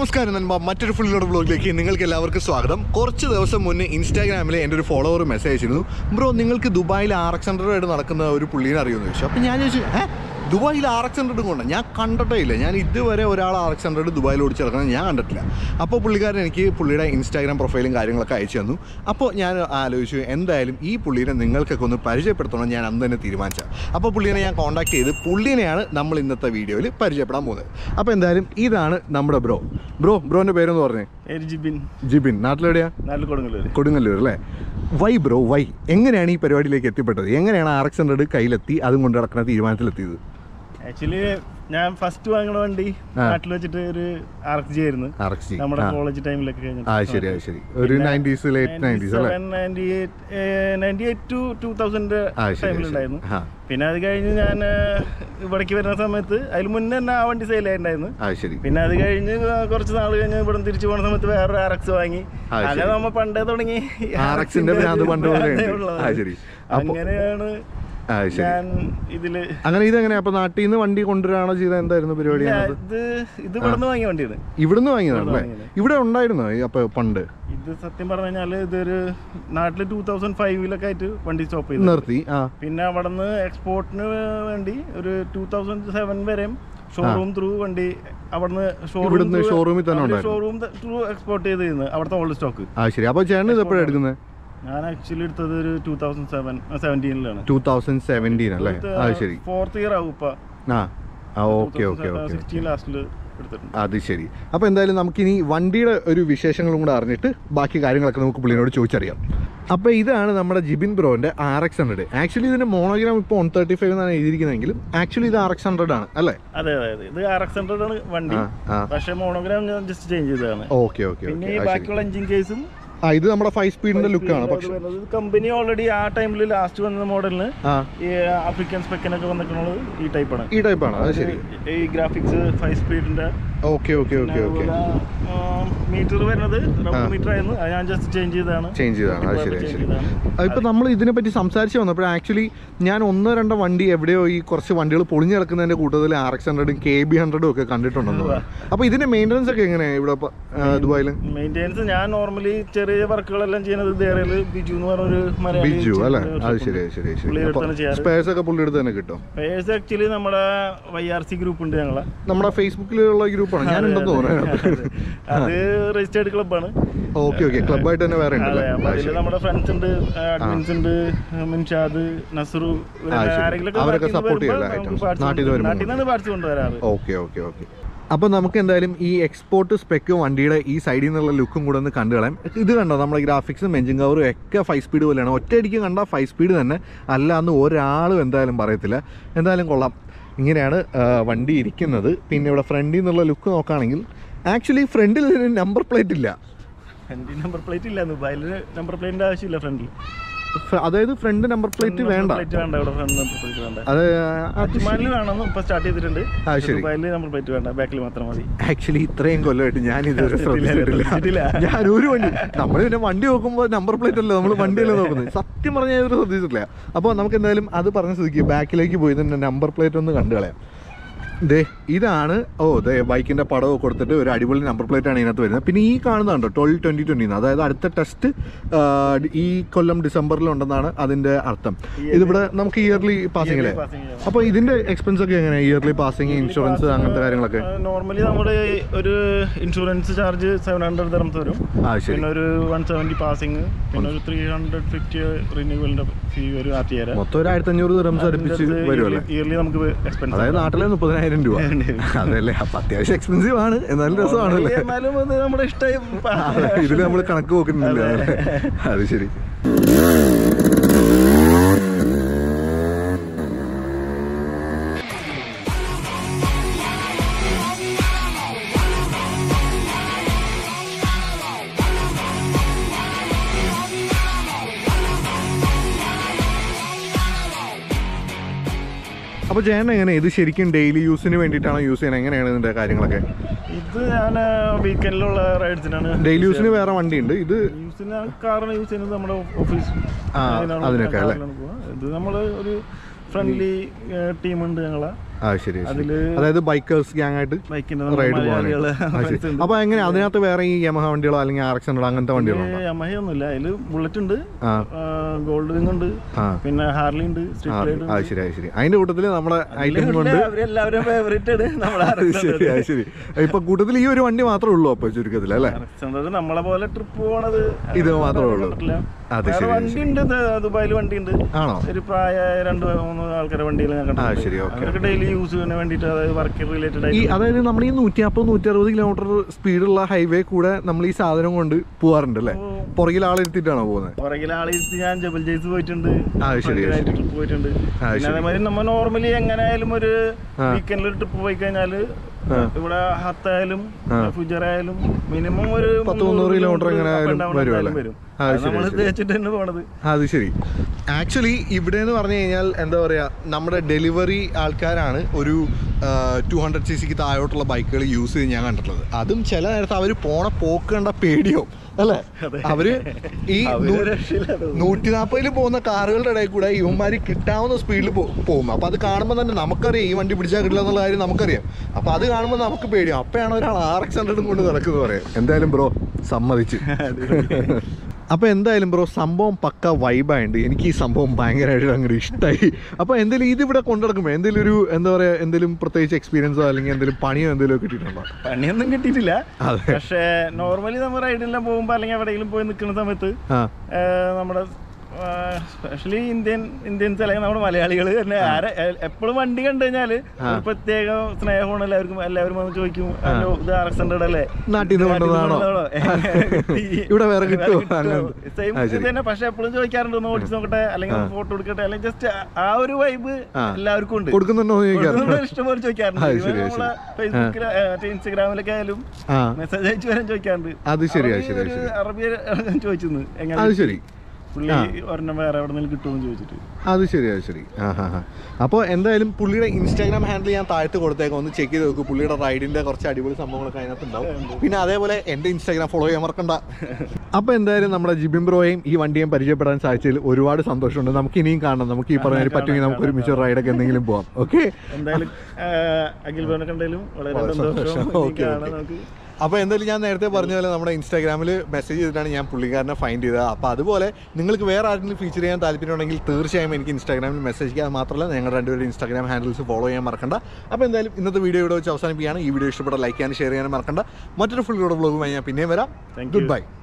നമസ്കാരം നൻപ മറ്റൊരു ഫുള്ളിലോട് ബ്ലോഗിലേക്ക് നിങ്ങൾക്ക് എല്ലാവർക്കും സ്വാഗതം കുറച്ച് ദിവസം മുന്നേ ഇൻസ്റ്റാഗ്രാമിൽ എൻ്റെ ഒരു ഫോളോവർ മെസ്സേജ് അയച്ചിരുന്നു ബ്രോ നിങ്ങൾക്ക് ദുബായിൽ ആർ എക്സ് ഹൺഡ്രഡ് നടക്കുന്ന ഒരു പുള്ളീനെ അറിയുമെന്ന് ചോദിച്ചു അപ്പോൾ ഞാൻ ചോദിച്ചു ഏ ദുബായിൽ ആർ എക്സ് ഹൺഡ്രഡ് കൊണ്ട് ഞാൻ കണ്ടിട്ടേ ഇല്ല ഞാൻ ഇതുവരെ ഒരാൾ ആർ എക്സ് ഹൺഡ്രഡ് ദുബായിൽ ഓടിച്ച് നടക്കുന്നത് ഞാൻ കണ്ടിട്ടില്ല അപ്പോൾ പുള്ളിക്കാരൻ എനിക്ക് പുള്ളിയുടെ ഇൻസ്റ്റാഗ്രാം പ്രൊഫൈലും കാര്യങ്ങളൊക്കെ അയച്ചു തന്നു അപ്പോൾ ഞാൻ ആലോചിച്ചു എന്തായാലും ഈ പുള്ളീനെ നിങ്ങൾക്കൊക്കെ ഒന്ന് പരിചയപ്പെടുത്തണം ഞാൻ അന്ന് തന്നെ തീരുമാനിച്ച അപ്പോൾ പുള്ളീനെ ഞാൻ കോൺടാക്ട് ചെയ്ത് പുള്ളീനെയാണ് നമ്മൾ ഇന്നത്തെ വീഡിയോയിൽ പരിചയപ്പെടാൻ പോകുന്നത് അപ്പോൾ എന്തായാലും ഇതാണ് നമ്മുടെ ബ്രോ ബ്രോ ബ്രോൻ്റെ പേരെന്ന് പറഞ്ഞേ പേര് ജിബിൻ ജിബിൻ നാട്ടിലെവിടെയാ നാട്ടിൽ കൊടുങ്ങല്ലൂര് കൊടുങ്ങല്ലൂർ അല്ലേ വൈ ബ്രോ വൈ എങ്ങനെയാണ് ഈ പരിപാടിയിലേക്ക് എത്തിപ്പെട്ടത് എങ്ങനെയാണ് ആർ എക്സ് ഹൺഡ്രഡ് കയ്യിലെത്തി അതും കൊണ്ട് നടക്കുന്ന തീരുമാനത്തിലെത്തിയത് ആക്ച്വലി ഞാൻ ഫസ്റ്റ് വാങ്ങണ വണ്ടി ആ. നാട്ടിൽ വെച്ചിട്ട് ഒരു ആർ എക്സ് ജി ആയിരുന്നു ആർ എക്സ് ജി നമ്മുടെ ആ കോളേജ് ടൈമിലൊക്കെ കഴിഞ്ഞിട്ട് ആ ശരി അത് ശരി ഒരു നയൻറ്റീസ് ലേറ്റ് നയൻറ്റീസ് അല്ലേ ninety eight to two thousand ആ ശരി ശരി ടൈമിലുണ്ടായിരുന്നു ആ പിന്നെ അത് കഴിഞ്ഞ് ഞാൻ ഇവിടേക്ക് വരുന്ന സമയത്ത് അതിൽ മുന്നേ തന്നെ ആ വണ്ടി സെയിൽ ആയിട്ടുണ്ടായിരുന്നു ആ ശരി പിന്നെ അത് കഴിഞ്ഞ് കുറച്ച് നാൾ കഴിഞ്ഞ് ഇവിടെ തിരിച്ചു പോകുന്ന സമയത്ത് വേറൊരു ആർ എക്സ് വാങ്ങി ആ, അങ്ങനെ ശരി. നമ്മ പണ്ടേ തുടങ്ങി ഈ ആർ എക്സിന്റെ ഭ്രാന്ത് പണ്ട് മുതലേ ഉണ്ട്. ഉള്ളത്. ആ, ശരി. അപ്പൊ- അങ്ങനെയാണ് ആ ശരി ഞാൻ ഇതില് അങ്ങനെ ഇതെങ്ങനെ അപ്പൊ നാട്ടിൽ നിന്ന് വണ്ടി കൊണ്ടുവരാണോ ചെയ്ത എന്തായിരുന്നു പരിപാടി ഇല്ല, അതിനകത്ത്? ഇത് ഇത് ഇവിടുന്ന് വാങ്ങിയ വണ്ടിയാണ് ഇവിടുന്ന് വാങ്ങിയതാണല്ലേ വാങ്ങിയത്. ഇവിടെ ഉണ്ടായിരുന്നോ ഈ അപ്പൊ പണ്ട് ഇത് സത്യം പറഞ്ഞു കഴിഞ്ഞാല് ഇതൊരു നാട്ടില് ടൂ തൗസൻഡ് ഫൈവിലൊക്കെ ആയിട്ട് വണ്ടി സ്റ്റോപ്പ് ചെയ്തു നിർത്തി ആ പിന്നെ അവിടുന്ന് എക്സ്പോർട്ടിന് വേണ്ടി ഒരു ടൂ തൗസൻഡ് സെവൻ വരെയും ഷോറൂം ത്രൂ വണ്ടി അവിടുന്ന് ഇവിടുന്ന് showroom ൽ തന്നെ ഉണ്ടായിരുന്നു. ഷോറൂം ത്രൂ എക്സ്പോർട്ട് ചെയ്തിരുന്നു അവിടുത്തെ ഓൾഡ് സ്റ്റോക്ക് ആ ശരി അപ്പൊ ചേട്ടൻ ഇത് എപ്പോഴാണ് എടുക്കുന്നത് ഞാൻ ആക്ച്വലി എടുത്തത് ഒരു ടൂ തൗസൻഡ് സെവൻ സെവൻറ്റീനിലാണ് ടൂ തൗസൻഡ് സെവൻറ്റീൻ അല്ലേ ആ ശരി ഫോർത്ത് ഇയർ ആവും ഇപ്പൊ ആ ആ ഓക്കെ ഓക്കെ ഓക്കെ സിക്സ്റ്റീൻ ലാസ്റ്റിൽ എടുത്തിട്ടുണ്ട് അത് ശരി അപ്പോൾ എന്തായാലും നമുക്കിനി വണ്ടിയുടെ ഒരു വിശേഷങ്ങളും കൂടെ അറിഞ്ഞിട്ട് ബാക്കി കാര്യങ്ങളൊക്കെ നമുക്ക് പുള്ളിനോട് ചോദിച്ചറിയാം അപ്പോൾ ഇതാണ് നമ്മുടെ ജിബിൻ ബ്രോൻ്റെ ആർ എക്സ് ഹൺഡ്രഡ് ആക്ച്വലി ഇതിൻ്റെ മോണോഗ്രാം ഇപ്പോൾ വൺ തേർട്ടി ഫൈവ് എന്നാണ് എഴുതിയിരിക്കുന്നതെങ്കിലും ആക്ച്വലി ഇത് ആർ എക്സ് ഹൺഡ്രഡ് ആണ് അല്ലേ അതെ അതെ അതെ ഇത് ആർ എക്സ് ഹൺഡ്രഡ് ആണ് വണ്ടി ആ ആ പക്ഷെ മോണോഗ്രാം ഞാൻ ജസ്റ്റ് ചേഞ്ച് ചെയ്തതാണ് ഓക്കെ ഓക്കെ പിന്നെ ഓക്കെ ഈ ആ ശരി ബാക്കിയുള്ള എഞ്ചിൻ കേസും ആ ഇത് നമ്മുടെ ഫൈവ് സ്പീഡിൻ്റെ ലുക്കാണ് പക്ഷെ കമ്പനി ഓൾറെഡി ആ ടൈമിൽ ലാസ്റ്റ് വന്ന മോഡലിന് ആ ഈ ആഫ്രിക്കൻ സ്പെക്കിനൊക്കെ വന്നിട്ടുള്ളത് ഈ ടൈപ്പാണ് ഈ ടൈപ്പാണ് അത് ശരി ഈ ഗ്രാഫിക്സ് ഫൈവ് സ്പീഡിന്റെ okay okay okay okay meter വരുന്നത് ആ. റബ്ബർ മീറ്റർ ആയിരുന്നു അത് ഞാൻ ജസ്റ്റ് ചേഞ്ച് ചെയ്തതാണ് ചേഞ്ച് ചെയ്താണ് അത് ശരി അത് Change ശരി ചെയ്തതാണ്. അതിപ്പോൾ നമ്മൾ ഇതിനെപ്പറ്റി സംസാരിച്ച് വന്നപ്പോൾ ആക്ച്വലി ഞാൻ ഒന്നോ രണ്ടോ വണ്ടി എവിടെയോ ഈ കുറച്ച് വണ്ടികൾ പൊളിഞ്ഞ് കിടക്കുന്നതിൻ്റെ കൂട്ടത്തിൽ ആർ എക്സ് ഹൺഡ്രഡും കെ ബി ഹൺഡ്രഡും ഒക്കെ കണ്ടിട്ടുണ്ടെന്ന് തോന്നുന്നു അപ്പോൾ ഇതിൻ്റെ മെയിൻ്റനൻസ് ഒക്കെ എങ്ങനെയാണ് ഇവിടെ പ- ആ, ദുബായിൽ മെയിൻ്റെനൻസ് ഞാൻ നോർമലി ചെറിയ വർക്കുകളെല്ലാം ചെയ്യുന്നത് ദേറയിൽ ബിജു എന്ന് പറഞ്ഞൊരു മലയാളി ബിജു അല്ലേ ഒരു അത് shop ശരി ഉണ്ട്. ശരി ശരി പുള്ളി അടുത്താണ് ചെയ്യാറ് സ്പേഴ്സ് ഒക്കെ പുള്ളി അടുത്ത് തന്നെ കിട്ടും പേഴ്സ് ആക്ച്വലി നമ്മുടെ വൈ ആർ സി ഗ്രൂപ്പ് ഉണ്ട് ഞങ്ങളെ നമ്മുടെ ഫേസ്ബുക്കിലുള്ള ഗ്രൂപ്പാണ് ഞാൻ ഉണ്ടെന്ന് തോന്നുന്നു അത് രജിസ്റ്റേർഡ് ക്ലബ്ബാണ് ഓക്കെ ഓക്കെ ക്ലബ്ബായിട്ട് തന്നെ വേറെ അതെ ഉണ്ടല്ലേ അപ്പൊ ആ, അതില് ശരി. നമ്മുടെ ഫ്രണ്ട്സ് ഉണ്ട് അഡ്മിൻസ് ഉണ്ട് മിൻഷാദ് നസറു ആ, ശരി. ആരെങ്കിലുമൊക്കെ അവരൊക്കെ നാട്ടിൽ നിന്ന് support ചെയ്യും വരുമ്പോൾ items. നമുക്ക് parts നാട്ടിൽ നിന്ന് കൊണ്ട് വരുമ്പോൾ നാട്ടിൽ നിന്നാണ് പാർട്സ് കൊണ്ടുവരാറ് ഓക്കെ ഓക്കെ ഓക്കെ അപ്പോൾ നമുക്ക് എന്തായാലും ഈ എക്സ്പോർട്ട് സ്പെക്കും വണ്ടിയുടെ ഈ സൈഡിൽ നിന്നുള്ള ലുക്കും കൂടെ ഒന്ന് കണ്ടു കളയാം ഇത് കണ്ടോ നമ്മുടെ ഗ്രാഫിക്സും എഞ്ചിൻ കവറും ഒക്കെ ഫൈവ് സ്പീഡ് പോലെയാണ് ഒറ്റയടിക്ക് കണ്ടാൽ ഫൈവ് സ്പീഡ് തന്നെ അല്ല എന്ന് ഒരാളും എന്തായാലും പറയത്തില്ല എന്തായാലും കൊള്ളാം ഇങ്ങനെയാണ് ആ, വണ്ടി ഇരിക്കുന്നത് പിന്നെ ഇവിടെ ഫ്രണ്ടിൽ നിന്നുള്ള ലുക്ക് നോക്കുകയാണെങ്കിൽ ആക്ച്വലി ഫ്രണ്ടിൽ ഇതിന് നമ്പർ പ്ലേറ്റ് ഇല്ല ഫ്രണ്ടിൽ നമ്പർ പ്ലേറ്റ് ഇല്ല ദുബായിൽ നമ്പർ പ്ലേറ്റിന്റെ ആവശ്യമില്ല ഫ്രണ്ടിൽ ഫ- അതായത് ഫ്രണ്ട് നമ്പർ പ്ലേറ്റ് വേണ്ട പ്ലേറ്റ് വേണ്ട ഇവിടെ ഫ്രണ്ട് നമ്പർ പ്ലേറ്റ് വേണ്ട അത് അജ്മാനിൽ വേണമെന്ന് ഇപ്പൊ സ്റ്റാർട്ട് ചെയ്തിട്ടുണ്ട് ആ, ശരി. ദുബായിൽ നമ്പർ പ്ലേറ്റ് വേണ്ട ബാക്കിൽ മാത്രം മതി ആക്ച്വലി ഇത്രയും കൊല്ലമായിട്ട് ഞാൻ ഇതുവരെ ശ്രദ്ധിച്ചിട്ടില്ല, ശ്രദ്ധിച്ചിട്ടില്ല ശ്രദ്ധിച്ചിട്ടില്ല. ഞാൻ ഒരു വണ്ടി നമ്മൾ പിന്നെ വണ്ടി നോക്കുമ്പോൾ നമ്പർ പ്ലേറ്റ് അല്ലേ നമ്മൾ വണ്ടിയല്ലേ നോക്കുന്നത് സത്യം പറഞ്ഞാൽ ഇതുവരെ ശ്രദ്ധിച്ചിട്ടില്ല അപ്പോൾ നമുക്ക് എന്തായാലും അത് പറഞ്ഞ സ്ഥിതിക്ക് ബാക്കിലേക്ക് പോയി ഇതിൻ്റെ നമ്പർ പ്ലേറ്റ് ഒന്ന് കണ്ടു കളയാം ദേ ഇതാണ് ഓ ദേ ബൈക്കിൻ്റെ പടമൊക്കെ കൊടുത്തിട്ട് ഒരു അടിപൊളി നമ്പർ പ്ലേറ്റ് ആണ് ഇതിനകത്ത് വരുന്നത് പിന്നെ ഈ കാണുന്നുണ്ടോ ട്വൽവ് ട്വൻറ്റി ട്വൻറ്റി അതായത് അടുത്ത ടെസ്റ്റ് ഈ കൊല്ലം ഡിസംബറിലുണ്ടെന്നാണ് അതിൻ്റെ അർത്ഥം ഇതിവിടെ നമുക്ക് ഇയർലി പാസിംഗ് അല്ലേ passing ചെയ്യാം. അപ്പോൾ ഇതിൻ്റെ എക്സ്പെൻസ് ഒക്കെ എങ്ങനെയാണ് ഇയർലി പാസിംഗ് ഇൻഷുറൻസ് അങ്ങനത്തെ കാര്യങ്ങളൊക്കെ നോർമലി നമ്മുടെ ഒരു ഇൻഷുറൻസ് ചാർജ് സെവൻ ഹൺഡ്രഡ് തരംസ് വരും ആ ശരി പിന്നെ ഒരു വൺ സെവൻറ്റി പാസിങ് പിന്നെ ഒരു ത്രീ ഹൺഡ്രഡ് ഫിഫ്റ്റി റിന്യൂവലിന്റെ ഫീ വരും ആർ ടി ആർ മൊത്തം ഒരു ആയിരത്തി അഞ്ഞൂറ് ദിറംസ് അടുപ്പിച്ച് വരുമല്ലേ ഇയർലി നമുക്ക് എക്സ്പെൻസ് അതായത് നാട്ടിലെ മുപ്പതിനായിരം രൂപ അതല്ലേ അപ്പൊ അത്യാവശ്യം എക്സ്പെൻസീവ് ആണ് എന്നാലും രസമാണല്ലേ എന്നാലും അത് നമ്മുടെ ഇഷ്ടം ഇതിൽ നമ്മൾ കണക്ക് നോക്കുന്നില്ല അത് ശരി അപ്പൊ ചേട്ടൻ എങ്ങനെ ഇത് ശരിക്കും ഡെയിലി യൂസിന് വേണ്ടിയിട്ടാണോ യൂസ് ചെയ്യണത് എങ്ങനെയാണ് ഇതിന്റെ കാര്യങ്ങളൊക്കെ ഇത് ഞാൻ വീക്കെൻഡിലുള്ള റൈഡ്സിനാണ് ഡെയിലി യൂസിന് വേറെ വണ്ടിയുണ്ട് ഇത് യൂസിന് കാറാണ് യൂസ് ചെയ്യുന്നത് നമ്മുടെ ഓഫീസ് ആ, അതിനൊക്കെ അല്ലേ? ഇത് നമ്മൾ ഒരു ഫ്രണ്ട്ലി ടീമുണ്ട് ഞങ്ങളെ ആ ശരി ശരി. അതില് അതായത് ബൈക്കേഴ്സ് ഗ്യാങ് ആയിട്ട് ബൈക്കിന്റെ റൈഡ് മലയാളികള് പോകാനായിട്ട് അപ്പൊ എങ്ങനെ അതിനകത്ത് വേറെ ഈ യമഹ വണ്ടികളോ അല്ലെങ്കിൽ ആർ എക്സ് ഹൺഡ്രഡ് അങ്ങനത്തെ വണ്ടികളോ ഉണ്ടോ? യമഹയൊന്നുമില്ല അതില് ബുള്ളറ്റ് ഉണ്ട് ആ ഗോൾഡ് വിങ് ഉണ്ട് ആ പിന്നെ ഹാർലി ഉണ്ട് ആ, സ്ട്രീറ്റ് ലൈറ്റ് അത് ശരി അത് ശരി അതിന്റെ കൂട്ടത്തില് നമ്മുടെ ഐറ്റം കൊണ്ട് അവരെല്ലാവരും ഫേവറേറ്റ് ആണ് നമ്മുടെ അത് ശരി അത് ശരി ഇപ്പൊ കൂട്ടത്തിൽ ഈ ഒരു വണ്ടി മാത്രമേ ഉള്ളൂ അപ്പൊ ചുരുക്കത്തിൽ അല്ലേ അലക്സാണ്ടർ നമ്മളെ പോലെ ട്രിപ്പ് പോണത് ഇത് മാത്രമേ ഉള്ളൂ. കണ്ടിട്ടില്ല. അത് വേറെ ശരി, വണ്ടി ഉണ്ട് ദുബായിൽ വണ്ടി ഉണ്ട് ആണോ ഒരു പ്രായമായ രണ്ട് മൂന്ന് ആൾക്കാരെ വണ്ടിയിൽ ഞാൻ ആ കണ്ടിട്ടുണ്ട് ശരി ഓക്കെ അവർക്ക് ഡെയിലി യൂസിന് വേണ്ടിയിട്ട് അതായത് വർക്ക് റിലേറ്റഡ് ഈ ആയിട്ട് അതായത് നമ്മൾ ഈ നൂറ്റി നാൽപ്പത് നൂറ്റി അറുപത് കിലോമീറ്റർ സ്പീഡുള്ള ഹൈവേ കൂടെ നമ്മൾ ഈ സാധനം കൊണ്ട് പോവാറുണ്ട് അല്ലേ പുറകിൽ ആളെടുത്തിട്ടാണോ പോകുന്നത് പുറകിൽ ആളിരുത്തി ഞാൻ ജബൽ ജയ്സ് പോയിട്ടുണ്ട് ആ, ശരി, ട്രിപ്പ് പോയിട്ടുണ്ട് ആ, പിന്നെ ശരി. അതേമാതിരി നമ്മ നോർമലി എങ്ങനെയായാലും ഒരു ആ. വീക്കെൻഡിൽ ഒരു ട്രിപ്പ് പോയി കഴിഞ്ഞാല് ആ. ഇവിടെ ഹത്തായാലും ആ. ഫുജറായാലും മിനിമം ഒരു പത്ത് മുന്നൂറ് കിലോമീറ്റർ എങ്ങനെ up and ആയാലും down വരും എന്തായാലും അല്ലേ? വരും ആ, ശരി, നമ്മൾ ശരി. തേച്ചിട്ട് തന്നെ പോണത് അത് ശരി ആക്ച്വലി ഇവിടെ എന്ന് പറഞ്ഞു കഴിഞ്ഞാൽ എന്താ പറയുക നമ്മുടെ ഡെലിവറി ആൾക്കാരാണ് ഒരു ടു ഹൺഡ്രഡ് സി സിക്ക് താഴോട്ടുള്ള ബൈക്കുകൾ യൂസ് ചെയ്ത് ഞാൻ കണ്ടിട്ടുള്ളത് അതും ചില നേരത്ത് അവർ പോണ പോക്ക് കണ്ട പേടിയോ അല്ലേ അവര് ഈ അവര് നൂ- രക്ഷയില്ല അത്. നൂറ്റി നാൽപ്പതിൽ പോകുന്ന കാറുകളുടെ ഇടയിൽ കൂടെ ഇവന്മാര് കിട്ടാവുന്ന സ്പീഡിൽ പോകും അപ്പൊ അത് കാണുമ്പോൾ തന്നെ നമുക്കറിയാം ഈ വണ്ടി പിടിച്ചാൽ കിട്ടില്ല എന്നുള്ള കാര്യം നമുക്കറിയാം അപ്പൊ അത് കാണുമ്പോൾ നമുക്ക് പേടിയാവും അപ്പോഴാണ് ഒരാൾ ആർ എക്സ് ഹൺഡ്രഡും കൊണ്ട് നടക്കുന്നത് പറയാം എന്തായാലും ബ്രോ സമ്മതിച്ചു അപ്പൊ എന്തായാലും ബ്രോ സംഭവം പക്ക വൈബായിട്ടുണ്ട് എനിക്ക് ഈ സംഭവം ഭയങ്കരമായിട്ട് അങ്ങോട്ട് ഇഷ്ടമായി അപ്പൊ എന്തെങ്കിലും ഇതിവിടെ കൊണ്ടുനടക്കുമ്പോൾ എന്തെങ്കിലും ഒരു എന്താ പറയാ എന്തെങ്കിലും പ്രത്യേകിച്ച് എക്സ്പീരിയൻസോ അല്ലെങ്കിൽ എന്തെങ്കിലും പണിയോ എന്തെങ്കിലും കിട്ടിയിട്ടുണ്ടോ പണിയൊന്നും കിട്ടിയിട്ടില്ല അതെ പക്ഷേ നോർമലി നമ്മൾ റൈഡിലെല്ലാം പോകുമ്പോൾ അല്ലെങ്കിൽ എവിടെയെങ്കിലും പോയി നിൽക്കുന്ന സമയത്ത് ആ ഏഹ് നമ്മുടെ സ്പെഷ്യലി ഇന്ത്യൻ ഇന്ത്യൻസ് അല്ലെങ്കിൽ നമ്മുടെ മലയാളികൾ തന്നെ ആരെ എപ്പോഴും വണ്ടി കണ്ടു കഴിഞ്ഞാല് ഒരു പ്രത്യേക സ്നേഹമാണ് എല്ലാവർക്കും എല്ലാവരും വന്ന് ചോദിക്കും ഹലോ ഇത് ആർ എക്സ് ഹൺഡ്രഡ് അല്ലേ നാട്ടിൽ നിന്ന് കൊണ്ടുവന്നതാണോ ഇവിടെ വേറെ കിട്ടുമോ അങ്ങനെ സെയിം ആ, ഇത് ശരി. തന്നെ പക്ഷെ എപ്പോഴും ചോദിക്കാറുണ്ട് ഒന്ന് ഓടിച്ച് നോക്കട്ടെ അല്ലെങ്കിൽ ഫോട്ടോ എടുക്കട്ടെ അല്ലെങ്കിൽ ജസ്റ്റ് ആ ഒരു വൈബ് ആ. എല്ലാവർക്കും ഉണ്ട് കൊടുക്കുന്നുണ്ടോ എന്ന് ചോദിക്കാറുണ്ട് കൊടുക്കുന്നത് ഇഷ്ടംപോലെ ചോദിക്കാറുണ്ട് അത് ഇവൻ ശരി, അത് നമ്മളെ ഫേസ്ബുക്കിൽ മറ്റേ ഇൻസ്റ്റഗ്രാമിലൊക്കെ ആയാലും ആ മെസ്സേജ് അയച്ചു വരാൻ ചോദിക്കാറുണ്ട് അത് ശരി അത് അറബി ശരി അത് ഒരു ശരി അറബി ചോദിച്ചെന്ന് എങ്ങനെ അത് ശരി പുള്ളി ഒരെണ്ണം വേറെ എവിടെ നിന്ന് കിട്ടുമെന്ന് ചോദിച്ചിട്ട് അത് ശരി അത് ശരി ആ ഹാ ഹാ അപ്പോൾ എന്തായാലും പുള്ളിയുടെ ഇൻസ്റ്റാഗ്രാം ഹാൻഡിൽ ഞാൻ താഴത്ത് കൊടുത്തേക്കാം ഒന്ന് ചെക്ക് ചെയ്ത് നോക്കൂ പുള്ളിയുടെ റൈഡിന്റെ കുറച്ച് അടിപൊളി സംഭവങ്ങളൊക്കെ അതിനകത്ത് ഉണ്ടാവും പിന്നെ അതേപോലെ എൻ്റെ ഇൻസ്റ്റാഗ്രാം ഫോളോ ചെയ്യാൻ മറക്കണ്ട അപ്പോൾ എന്തായാലും നമ്മുടെ ജിബിൻ ബ്രോയും ഈ വണ്ടിയും പരിചയപ്പെടാൻ സാധിച്ചതിൽ ഒരുപാട് സന്തോഷമുണ്ട് നമുക്ക് ഇനിയും കാണണം നമുക്ക് ഈ പറഞ്ഞ പറ്റുമെങ്കിൽ നമുക്ക് ഒരുമിച്ച് റൈഡൊക്കെ എന്തെങ്കിലും പോവാം ഓക്കെ എന്തായാലും ആ, അഖിൽ ഭവനെ കണ്ടാലും വളരെ വളരെ സന്തോഷം സന്തോഷം. ഇനി ഓക്കേ, കാണാം ഓക്കേ. നമുക്ക് അപ്പോൾ എന്തായാലും ഞാൻ നേരത്തെ പറഞ്ഞ പോലെ നമ്മുടെ ഇൻസ്റ്റാഗ്രാമിൽ മെസ്സേജ് ചെയ്തിട്ടാണ് ഞാൻ പുള്ളിക്കാരനെ ഫൈൻഡ് ചെയ്തത് അപ്പോൾ അതുപോലെ നിങ്ങൾക്ക് വേറെ ആരെങ്കിലും ഫീച്ചർ ചെയ്യാൻ താല്പര്യമുണ്ടെങ്കിൽ തീർച്ചയായും എനിക്ക് ഇൻസ്റ്റാഗ്രാമിൽ മെസ്സേജ് ചെയ്യാൻ മാത്രമല്ല ഞങ്ങൾ രണ്ടുപേരും ഇൻസ്റ്റാഗ്രാം ഹാൻഡിൽസ് ഫോളോ ചെയ്യാൻ മറക്കണ്ട അപ്പോൾ എന്തായാലും ഇന്നത്തെ വീഡിയോ ഇവിടെ വെച്ച് അവസാനിപ്പിക്കുകയാണ് ഈ വീഡിയോ ഇഷ്ടപ്പെട്ട ലൈക്ക് ചെയ്യാനും ഷെയർ ചെയ്യാനും മറക്കണ്ട മറ്റൊരു ഫുൾ വ്ളോഗുമായി ഞാൻ പിന്നെയും വരാം Thank you. Good bye